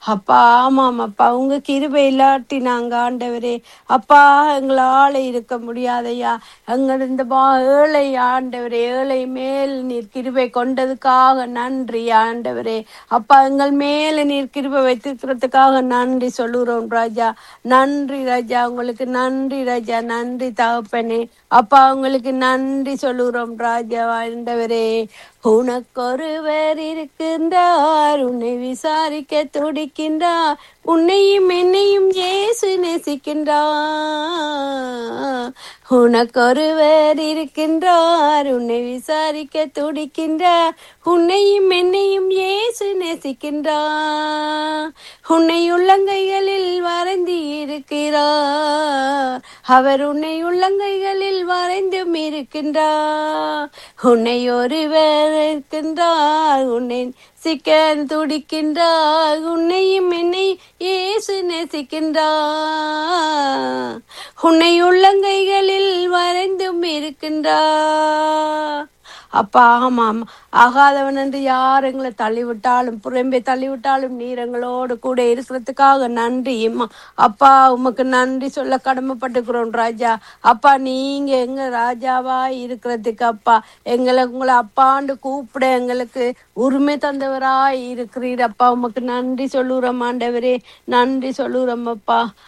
அப்பா ஆமாம் அப்பா உங்க கிருபை இல்லாட்டி நாங்க ஆண்டவரே அப்பா எங்களால இருக்க முடியாதையா எங்கள் இந்த பா ஏழை ஆண்டவரே ஏழை மேல் நீர் கிருபை கொண்டதுக்காக நன்றி ஆண்டவரே அப்பா எங்கள் மேல நீர் கிருபை வைத்திருக்கிறதுக்காக நன்றி சொல்லுகிறோம் ராஜா நன்றி ராஜா உங்களுக்கு நன்றி ராஜா நன்றி தகப்பனே அப்பா உங்களுக்கு நன்றி சொல்லுகிறோம் ராஜா ஆண்டவரே உனக்கொருவர் இருக்கின்றார் உன்னை விசாரிக்க துடிக்கின்றார் உன்னையும் என்னையும் இயேசு நேசிக்கின்றார் உனக்கொருவர் இருக்கின்றார் உன்னை விசாரிக்க துடிக்கின்றார் உன்னையும் என்னையும் இயேசு நேசிக்கின்றார் உன்னை உள்ளங்கைகளில் வரைந்து இருக்கிறார் அவர் உன்னை உள்ளங்கைகளில் வரைந்தும் இருக்கின்றார் உன்னை ஒருவர் இருக்கின்றார் உன்னை சிக்க துடிக்கின்றார் உன்னையும் என்னை இயேசு நேசிக்கின்றார் உன்னை உள்ளங்கைகளில் வரைந்தும் இருக்கின்றார் அப்பா ஆமாம் ஆகாதவன் என்று யார் எங்களை தள்ளிவிட்டாலும் புறம்பே தள்ளிவிட்டாலும் நீர் எங்களோடு கூட இருக்கிறதுக்காக நன்றி இம்மா. அப்பா உமக்கு நன்றி சொல்ல கடமைப்பட்டுக்கிறோம் ராஜா அப்பா நீங்க எங்க ராஜாவா இருக்கிறதுக்கு அப்பா எங்களை உங்களை அப்பாண்டு கூப்பிட எங்களுக்கு உரிமை தந்தவராய் இருக்கிறீர் அப்பா உமக்கு நன்றி சொல்லுறோம் ஆண்டவரே நன்றி சொல்லுறோம் அப்பா